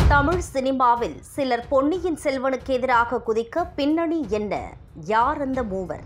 தமிழ் சினிமாவில் சிலர் பொன்னியின் செல்வனுக்கு எதிராக குதிக்க பின்னணி என்ன யார் அந்த மூவர்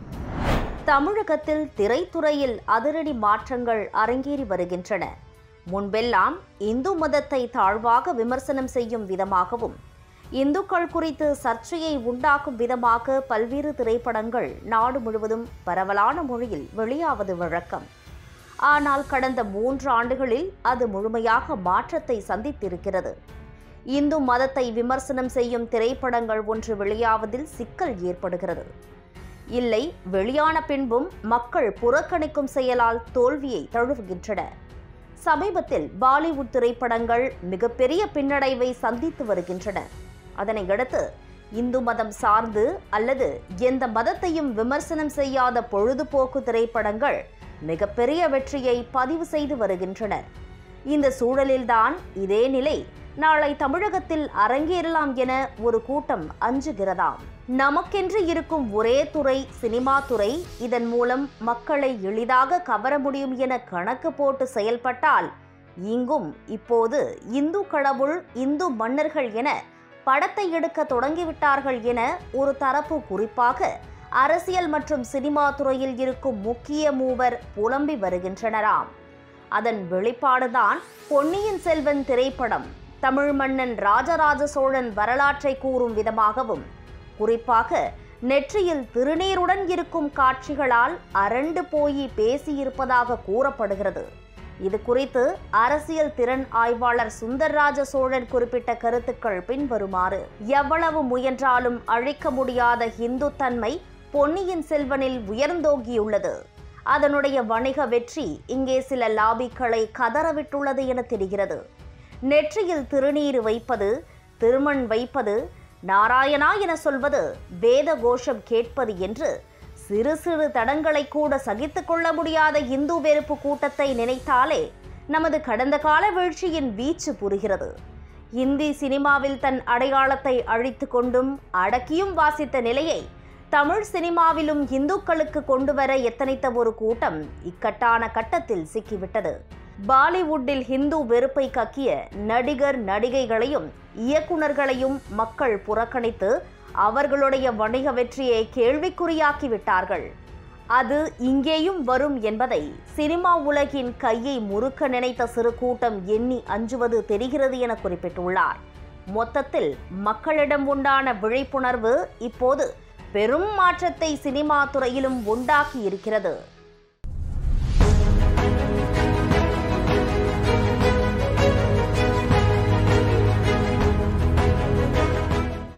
தமிழகத்தில் திரைத்துறையில் அதிரடி மாற்றங்கள் அரங்கேறி வருகின்றன முன்பெல்லாம் இந்து மதத்தை தாழ்வாக விமர்சனம் செய்யும் விதமாகவும் இந்துக்கள் குறித்து சர்ச்சையை உண்டாக்கும் விதமாக பல்வேறு திரைப்படங்கள் நாடு முழுவதும் பரவலான மொழியில் வெளியாவது வழக்கம் ஆனால் கடந்த மூன்று ஆண்டுகளில் அது முழுமையாக மாற்றத்தை சந்தித்திருக்கிறது இந்து மதத்தை விமர்சனம் செய்யும் திரைப்படங்கள் ஒன்று வெளியாவதில் சிக்கல் ஏற்படுகிறது இல்லை வெளியான பின்பும் மக்கள் புறக்கணிக்கும் செயலால் தோல்வியை தழுவுகின்றன சமீபத்தில் பாலிவுட் திரைப்படங்கள் மிகப்பெரிய பின்னடைவை சந்தித்து வருகின்றன அதனை அடுத்து இந்து மதம் சார்ந்து அல்லது எந்த மதத்தையும் விமர்சனம் செய்யாத பொழுதுபோக்கு திரைப்படங்கள் மிகப்பெரிய வெற்றியை பதிவு செய்து வருகின்றன இந்த சூழலில்தான் இதே நிலை நாளை தமிழகத்தில் அரங்கேறலாம் என ஒரு கூட்டம் அஞ்சுகிறதாம் நமக்கென்று இருக்கும் ஒரே துறை சினிமா துறை இதன் மூலம் மக்களை எளிதாக கவர முடியும் என கணக்கு போட்டு செயல்பட்டால் இங்கும் இப்போது இந்து கடவுள் இந்து மன்னர்கள் என படத்தை எடுக்க தொடங்கிவிட்டார்கள் என ஒரு தரப்பு குறிப்பாக அரசியல் மற்றும் சினிமா துறையில் இருக்கும் முக்கிய மூவர் புலம்பி வருகின்றனராம் அதன் வெளிப்பாடுதான் பொன்னியின் செல்வன் திரைப்படம் தமிழ் மன்னன் ராஜராஜ சோழன் வரலாற்றை கூறும் விதமாகவும் குறிப்பாக நெற்றியில் திருநீருடன் இருக்கும் காட்சிகளால் அரண்டு போய் பேசியிருப்பதாக கூறப்படுகிறது இது குறித்து அரசியல் திறன் ஆய்வாளர் சுந்தர்ராஜ சோழன் குறிப்பிட்ட கருத்துக்கள் பின்வருமாறு எவ்வளவு முயன்றாலும் அழிக்க முடியாத இந்து தன்மை பொன்னியின் செல்வனில் உயர்ந்தோங்கியுள்ளது அதனுடைய வணிக வெற்றி இங்கே சில லாபிக்களை கதறவிட்டுள்ளது என தெரிகிறது நெற்றியில் திருநீர் வைப்பது திருமண் வைப்பது நாராயணா என சொல்வது வேத கோஷம் கேட்பது என்று சிறு சிறு தடங்களை கூட சகித்துக் கொள்ள முடியாத இந்து வெறுப்பு கூட்டத்தை நினைத்தாலே நமது கடந்த கால வீழ்ச்சியின் வீச்சு புரிகிறது இந்தி சினிமாவில் தன் அடையாளத்தை அழித்து கொண்டும் அடக்கியும் வாசித்த நிலையை தமிழ் சினிமாவிலும் இந்துக்களுக்கு கொண்டு வர எத்தனைத்த ஒரு கூட்டம் இக்கட்டான கட்டத்தில் சிக்கிவிட்டது பாலிவுட்டில் ஹிந்து வெறுப்பை கக்கிய நடிகர் நடிகைகளையும் இயக்குனர்களையும் மக்கள் புறக்கணித்து அவர்களுடைய வணிக வெற்றியை கேள்விக்குறியாக்கி விட்டார்கள் அது இங்கேயும் வரும் என்பதை சினிமா உலகின் கையை முறுக்க நினைத்த சிறு கூட்டம் எண்ணி அஞ்சுவது தெரிகிறது என குறிப்பிட்டுள்ளார் மொத்தத்தில் மக்களிடம் உண்டான விழிப்புணர்வு இப்போது பெரும் மாற்றத்தை சினிமா துறையிலும் உண்டாக்கி இருக்கிறது